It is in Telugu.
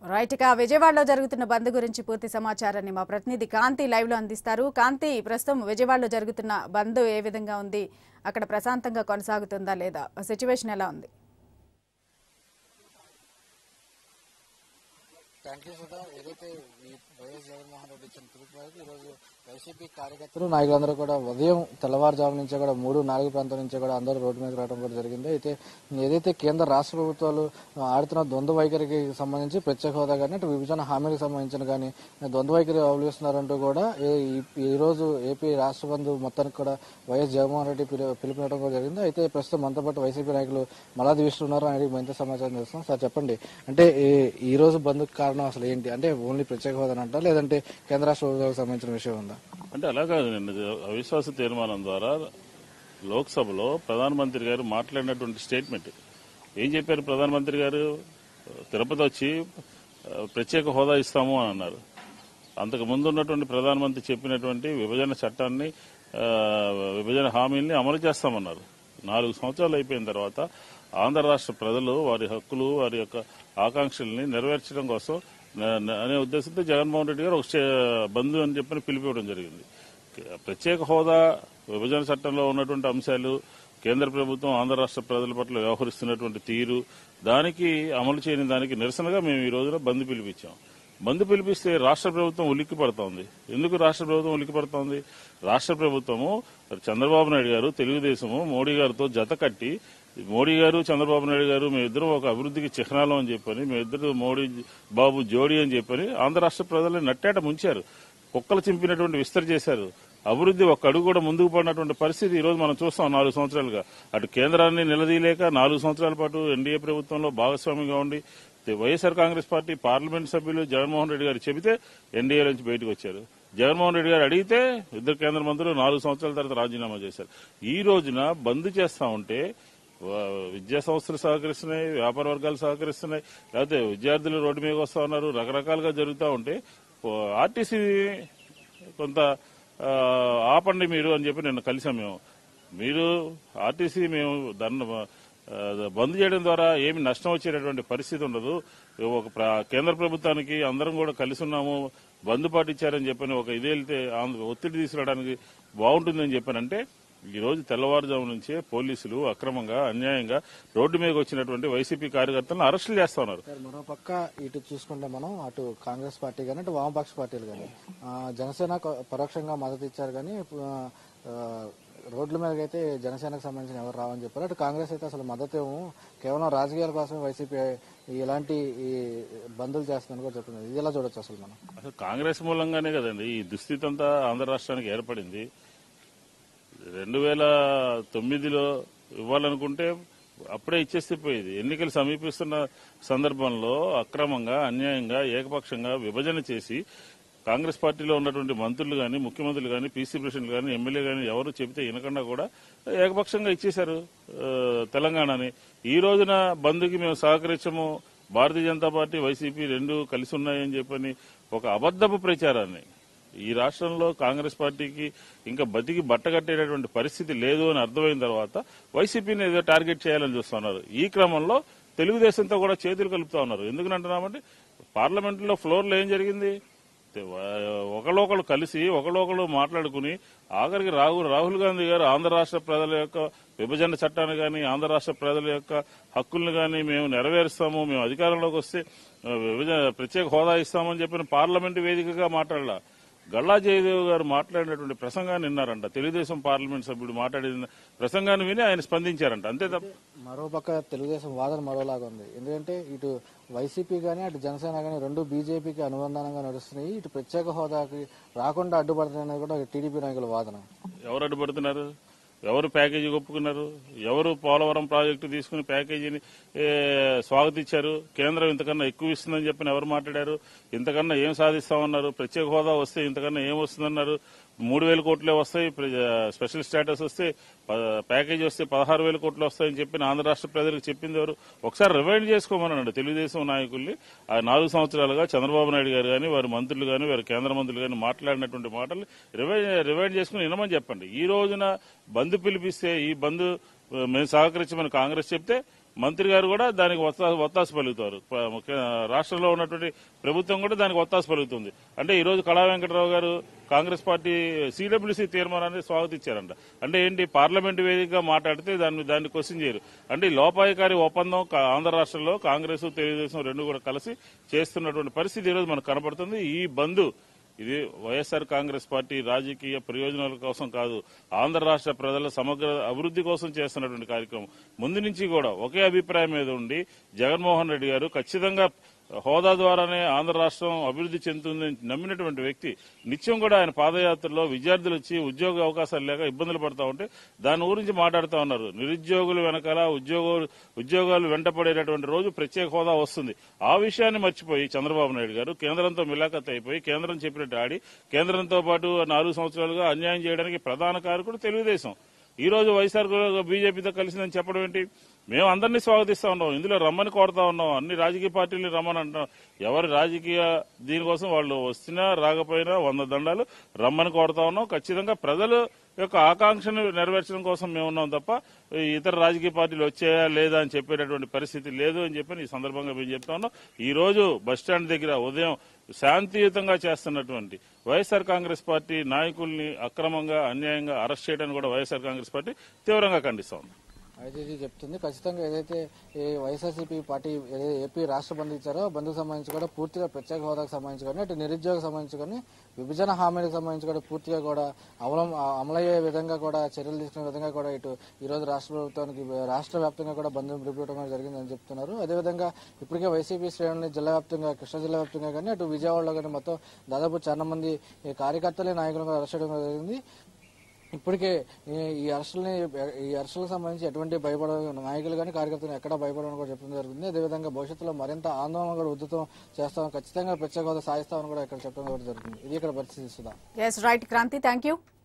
రైట్ ఇక విజయవాడలో జరుగుతున్న బంద్ గురించి పూర్తి సమాచారాన్ని మా ప్రతినిధి కాంతి లైవ్ లో అందిస్తారు కాంతి ప్రస్తుతం విజయవాడలో జరుగుతున్న బంద్ ఏ విధంగా ఉంది అక్కడ ప్రశాంతంగా కొనసాగుతుందా లేదా సిచ్యువేషన్ ఎలా ఉంది థ్యాంక్ యూ సుధా ఏదైతే ఈ వైఎస్ జగన్మోహన్ రెడ్డి ఇచ్చిన పిలుపు మేరకు ఈరోజు వైసీపీ కార్యకర్తలు నాయకులందరూ కూడా ఉదయం తెల్లవారుజాము నుంచే కూడా మూడు నాలుగు ప్రాంతాల నుంచే కూడా అందరూ రోడ్డు మీద రావడం కూడా జరిగింది అయితే ఏదైతే కేంద్ర రాష్ట్ర ప్రభుత్వాలు ఆడుతున్న ద్వంద్వ వైఖరికి సంబంధించి ప్రత్యేక హోదా కానీ అటు విభజన హామీలకు సంబంధించిన కానీ ద్వంద్వ వైఖరి అవలంబిస్తున్నారంటూ కూడా ఈ- ఈ- ఈ రోజు ఏపీ రాష్ట్ర బంధు మొత్తానికి కూడా వైఎస్ జగన్మోహన్ రెడ్డి పిలు- పిలుపునివ్వడం కూడా జరిగింది అయితే ప్రస్తుతం మనతో పాటు వైసీపీ నాయకులు మలాది విష్ణు ఉన్నారు అనేది మరింత సమాచారం తెలుస్తాం సార్ చెప్పండి అంటే ఈ- ఈ రోజు బంద్కు కారణం అసలు ఏంటి అంటే ఓన్లీ ప్రత్యేక హోదా అంటారా లేదంటే కేంద్ర రాష్ట్ర ప్రభుత్వాలకు సంబంధించిన విషయం ఉందా అంటే అలా కాదు నిన్న అవిశ్వాస తీర్మానం ద్వారా లోక్సభలో ప్రధానమంత్రి గారు మాట్లాడినటువంటి స్టేట్మెంట్ ఏం చెప్పారు ప్రధానమంత్రి గారు తిరుపతి వచ్చి ఆ, ప్రత్యేక హోదా ఇస్తాము అని అన్నారు అంతకు ముందు ఉన్నటువంటి ప్రధానమంత్రి చెప్పినటువంటి విభజన చట్టాన్ని ఆ, విభజన హామీల్ని అమలు చేస్తామన్నారు నాలుగు సంవత్సరాలు అయిపోయిన తర్వాత ఆంధ్ర రాష్ట్ర ప్రజలు వారి హక్కులు వారి యొక్క ఆకాంక్షల్ని నెరవేర్చడం కోసం న- న- అనే ఉద్దేశంతో జగన్మోహన్ రెడ్డి గారు ఒక స్టే- బంధు అని చెప్పని పిలిపివ్వడం జరిగింది ప్రత్యేక హోదా విభజన చట్టంలో ఉన్నటువంటి అంశాలు కేంద్ర ప్రభుత్వం ఆంధ్ర రాష్ట్ర ప్రజల పట్ల వ్యవహరిస్తున్నటువంటి తీరు దానికి అమలు చేయని దానికి నిరసనగా మేము ఈ రోజున బంద్ పిలిపించాం బంద్ పిలిపిస్తే రాష్ట్ర ప్రభుత్వం ఉలిక్కి పడుతోంది ఎందుకు రాష్ట్ర ప్రభుత్వం ఉలిక్కి పడుతోంది రాష్ట్ర ప్రభుత్వము చంద్రబాబు నాయుడు గారు తెలుగుదేశము మోడీ గారితో జత కట్టి మోడీ గారు చంద్రబాబు నాయుడు గారు మేమిద్దరం ఒక అభివృద్ధికి చిహ్నాలు అని చెప్పని మేమిద్దరు మోడీ బాబు జోడీ అని చెప్పని ఆంధ్ర రాష్ట్ర ప్రజల్ని నట్టేట ముంచారు కుక్కలు చింపినటువంటి విస్తరి చేశారు అభివృద్ధి ఒక్క అడుగు కూడా ముందుకు పడినటువంటి పరిస్థితి ఈ రోజు మనం చూస్తాం నాలుగు సంవత్సరాలుగా అటు కేంద్రాన్ని నిలదీయలేక నాలుగు సంవత్సరాల పాటు ఎన్డీఏ ప్రభుత్వంలో భాగస్వామిగా ఉండి వైఎస్ఆర్ కాంగ్రెస్ పార్టీ పార్లమెంట్ సభ్యులు జగన్మోహన్ రెడ్డి గారు చెబితే ఎన్డీఏ నుంచి బయటకు వచ్చారు జగన్మోహన్ రెడ్డి గారు అడిగితే ఇద్దరు కేంద్ర మంత్రులు నాలుగు సంవత్సరాల తర్వాత రాజీనామా చేశారు ఈ రోజున బంద్ చేస్తా ఉంటే వా- విద్యా సంస్థలు సహకరిస్తున్నాయి వ్యాపార వర్గాలు సహకరిస్తున్నాయి లేకపోతే విద్యార్థులు రోడ్డు మీద వస్తా ఉన్నారు రకరకాలుగా జరుగుతూ ఉంటే ఆర్టీసీ కొంత ఆ, ఆపండి మీరు అని చెప్పి నిన్న కలిసాం మేము మీరు ఆర్టీసీ మేము దాన్ని ఆ, బంద్ చేయడం ద్వారా ఏమి నష్టం వచ్చేటటువంటి పరిస్థితి ఉండదు ఒక ప్ర- కేంద్ర ప్రభుత్వానికి అందరం కూడా కలిసి ఉన్నాము బంద్ పాటించారని చెప్పని ఒక ఇది వెళ్తే ఆంధ్ర- ఒత్తిడి తీసుకురావడానికి బాగుంటుందని చెప్పానంటే ఈ రోజు తెల్లవారుజాము నుంచే పోలీసులు అక్రమంగా అన్యాయంగా రోడ్డు మీదకి వచ్చినటువంటి వైసీపీ కార్యకర్తలను అరెస్టులు చేస్తా ఉన్నారు సార్ మరో పక్క ఇటు చూసుకుంటే మనం అటు కాంగ్రెస్ పార్టీ కానీ అటు వామపక్ష పార్టీలు కానీ జనసేన కొ- పరోక్షంగా మద్దతు ఇచ్చారు కానీ ఆ, ఆ, రోడ్ల మీదకి అయితే జనసేనకు సంబంధించిన ఎవరు రావని చెప్పారు అటు కాంగ్రెస్ అయితే అసలు మద్దతు ఏమో కేవలం రాజకీయాల కోసమే వైసీపీ ఇలాంటి ఈ బంధులు చేస్తుందని కూడా చెప్తుంది ఇది ఎలా చూడొచ్చు అసలు మనం అసలు కాంగ్రెస్ మూలంగానే కదండి ఈ దుస్థితి అంతా ఆంధ్ర రాష్ట్రానికి ఏర్పడింది రెండు వేల తొమ్మిదిలో ఇవ్వాలనుకుంటే అప్పుడే ఇచ్చేస్తే పోయేది ఎన్నికలు సమీపిస్తున్న సందర్భంలో అక్రమంగా అన్యాయంగా ఏకపక్షంగా విభజన చేసి కాంగ్రెస్ పార్టీలో ఉన్నటువంటి మంత్రులు కానీ ముఖ్యమంత్రులు కానీ పీసీ ప్రెసిడెంట్లు కానీ ఎమ్మెల్యే కానీ ఎవరు చెబితే వినకుండా కూడా ఏకపక్షంగా ఇచ్చేశారు ఆ, తెలంగాణని ఈ రోజున బంద్కి మేము సహకరించము భారతీయ జనతా పార్టీ వైసీపీ రెండు కలిసి ఉన్నాయని చెప్పని ఒక అబద్దపు ప్రచారాన్ని ఈ రాష్ట్రంలో కాంగ్రెస్ పార్టీకి ఇంకా బతికి బట్టగట్టేటటువంటి పరిస్థితి లేదు అని అర్థమైన తర్వాత వైసీపీని ఏదో టార్గెట్ చేయాలని చూస్తున్నారు ఈ క్రమంలో తెలుగుదేశంతో కూడా చేతులు కలుపుతా ఉన్నారు ఎందుకని అంటున్నామంటే పార్లమెంట్లో ఫ్లోర్లో ఏం జరిగింది ఒకళ్ళొకళ్ళు కలిసి ఒకళ్ళొకళ్ళు మాట్లాడుకుని ఆఖరికి రాహుల్ రాహుల్ గాంధీ గారు ఆంధ్ర రాష్ట్ర ప్రజల యొక్క విభజన చట్టాన్ని కానీ ఆంధ్ర రాష్ట్ర ప్రజల యొక్క హక్కుల్ని కానీ మేము నెరవేరుస్తాము మేము అధికారంలోకి వస్తే ఆ, విభజన ప్రత్యేక హోదా ఇస్తామని చెప్పిన పార్లమెంటు వేదికగా మాట్లాడలా గల్లా జయదేవ్ గారు మాట్లాడినటువంటి ప్రసంగాన్ని విన్నారంట తెలుగుదేశం పార్లమెంట్ సభ్యుడు మాట్లాడిన ప్రసంగాన్ని విని ఆయన స్పందించారంట అంతే తప్ప మరోపక్క తెలుగుదేశం వాదన మరోలాగా ఉంది ఎందుకంటే ఇటు వైసీపీ కానీ అటు జనసేన కానీ రెండు బీజేపీకి అనుబంధంగా నడుస్తున్నాయి ఇటు ప్రత్యేక హోదాకి రాకుండా అడ్డుపడుతున్నాయని కూడా టీడీపీ నాయకుల వాదన ఎవరు అడ్డుపడుతున్నారు ఎవరు ప్యాకేజీ ఒప్పుకున్నారు ఎవరు పోలవరం ప్రాజెక్టు తీసుకుని ప్యాకేజీని ఏ, స్వాగతించారు కేంద్రం ఇంతకన్నా ఎక్కువ ఇస్తుందని చెప్పిన ఎవరు మాట్లాడారు ఇంతకన్నా ఏం సాధిస్తామన్నారు ప్రత్యేక హోదా వస్తే ఇంతకన్నా ఏం వస్తుందన్నారు మూడు వేల కోట్లే వస్తాయి ప్ర- స్పెషల్ స్టేటస్ వస్తే ప- ప్యాకేజీ వస్తే పదహారు వేల కోట్లు వస్తాయని చెప్పి ఆంధ్ర రాష్ట్ర ప్రజలకు చెప్పింది ఎవరు ఒకసారి రివైండ్ చేసుకోమన్నాడు తెలుగుదేశం నాయకుల్ని ఆ నాలుగు సంవత్సరాలుగా చంద్రబాబు నాయుడు గారు కానీ వారి మంత్రులు కానీ వారి కేంద్ర మంత్రులు కానీ మాట్లాడినటువంటి మాటలు రివైండ్ రివైండ్ చేసుకుని వినమని చెప్పండి ఈ రోజున బంద్ పిలిపిస్తే ఈ బంద్ ఆ, మేము సహకరించమని కాంగ్రెస్ చెప్తే మంత్రి గారు కూడా దానికి ఒత్తా ఒత్తాసు పలుకుతారు ప- ముఖ్య- రాష్ట్రంలో ఉన్నటువంటి ప్రభుత్వం కూడా దానికి ఒత్తాసు పలుకుతుంది అంటే ఈ రోజు కళా వెంకటరావు గారు కాంగ్రెస్ పార్టీ సిడబ్ల్యూసీ తీర్మానాన్ని స్వాగతించారంట అంటే ఏంటి పార్లమెంట్ వేదికగా మాట్లాడితే దాన్ని దాన్ని క్వశ్చన్ చేయరు అంటే ఈ లోపాయకారి ఒప్పందం కా- ఆంధ్ర రాష్ట్రంలో కాంగ్రెస్ తెలుగుదేశం రెండు కూడా కలిసి చేస్తున్నటువంటి పరిస్థితి ఈరోజు మనకు కనపడుతుంది ఈ బంద్ ఇది వైఎస్ఆర్ కాంగ్రెస్ పార్టీ రాజకీయ ప్రయోజనాల కోసం కాదు ఆంధ్ర రాష్ట్ర ప్రజల సమగ్ర అభివృద్ధి కోసం చేస్తున్నటువంటి కార్యక్రమం ముందు నుంచి కూడా ఒకే అభిప్రాయం మీద ఉండి జగన్మోహన్ రెడ్డి గారు ఖచ్చితంగా హోదా ద్వారానే ఆంధ్ర రాష్ట్రం అభివృద్ధి చెందుతుందని నమ్మినటువంటి వ్యక్తి నిత్యం కూడా ఆయన పాదయాత్రలో విద్యార్థులు వచ్చి ఉద్యోగ అవకాశాలు లేక ఇబ్బందులు పడతా ఉంటే దాని గురించి మాట్లాడుతూ ఉన్నారు నిరుద్యోగులు వెనకాల ఉద్యోగులు ఉద్యోగాలు వెంటపడేటటువంటి రోజు ప్రత్యేక హోదా వస్తుంది ఆ విషయాన్ని మర్చిపోయి చంద్రబాబు నాయుడు గారు కేంద్రంతో మిలాఖత్ అయిపోయి కేంద్రం చెప్పినట్టు ఆడి కేంద్రంతో పాటు నాలుగు సంవత్సరాలుగా అన్యాయం చేయడానికి ప్రధాన కారకుడు తెలుగుదేశం ఈ రోజు వైఎస్ఆర్ బీజేపీతో కలిసిందని చెప్పడం ఏంటి మేము అందరినీ స్వాగతిస్తా ఉన్నాం ఇందులో రమ్మని కోరుతా ఉన్నాం అన్ని రాజకీయ పార్టీలు రమ్మని అంటున్నాం ఎవరి రాజకీయ దీనికోసం వాళ్ళు వస్తున్నా రాకపోయినా వంద దండాలు రమ్మని కోరుతా ఉన్నాం ఖచ్చితంగా ప్రజలు యొక్క ఆకాంక్షను నెరవేర్చడం కోసం మేము ఉన్నాం తప్ప ఈ ఇతర రాజకీయ పార్టీలు వచ్చాయా లేదా అని చెప్పేటటువంటి పరిస్థితి లేదు అని చెప్పి ఈ సందర్భంగా మేము చెప్తా ఉన్నాం ఈ రోజు బస్టాండ్ దగ్గర ఉదయం శాంతియుతంగా చేస్తున్నటువంటి వైఎస్ఆర్ కాంగ్రెస్ పార్టీ నాయకుల్ని అక్రమంగా అన్యాయంగా అరెస్ట్ చేయడానికి కూడా వైఎస్ఆర్ కాంగ్రెస్ పార్టీ తీవ్రంగా ఖండిస్తా ఉంది అయితే ఇది చెప్తుంది ఖచ్చితంగా ఏదైతే ఈ వైఎస్ఆర్సీపీ పార్టీ ఏదైతే ఏపీ రాష్ట్ర బంద్ ఇచ్చారో బంద్కు సంబంధించి కూడా పూర్తిగా ప్రత్యేక హోదాకు సంబంధించి కానీ అటు నిరుద్యోగ సంబంధించి కానీ విభజన హామీలకు సంబంధించి కూడా పూర్తిగా కూడా అమలం అమలయ్యే విధంగా కూడా చర్యలు తీసుకునే విధంగా కూడా ఇటు ఈ రోజు రాష్ట్ర ప్రభుత్వానికి రాష్ట్ర వ్యాప్తంగా కూడా బంద్ పిలిపించడం కూడా జరిగిందని చెప్తున్నారు అదేవిధంగా ఇప్పటికే వైసీపీ శ్రేణుల్ని జిల్లా వ్యాప్తంగా కృష్ణా జిల్లా వ్యాప్తంగా కానీ అటు విజయవాడలో కానీ మొత్తం దాదాపు చాలా మంది ఈ కార్యకర్తలే నాయకులు కూడా అరెస్ట్ చేయడం కూడా జరిగింది ఇప్పటికే ఈ- ఈ అరెస్టులని ఈ అరెస్టులకు సంబంధించి ఎటువంటి భయపడ నాయకులు కానీ కార్యకర్తలు ఎక్కడ భయపడమని కూడా చెప్పడం జరుగుతుంది అదేవిధంగా భవిష్యత్తులో మరింత ఆందోళన కూడా ఉద్ధృతం చేస్తాం ఖచ్చితంగా ప్రత్యేక హోదా సాధిస్తామని కూడా ఇక్కడ చెప్పడం కూడా జరుగుతుంది ఇది ఇక్కడ పరిస్థితి Sudha yes right Kranti thank you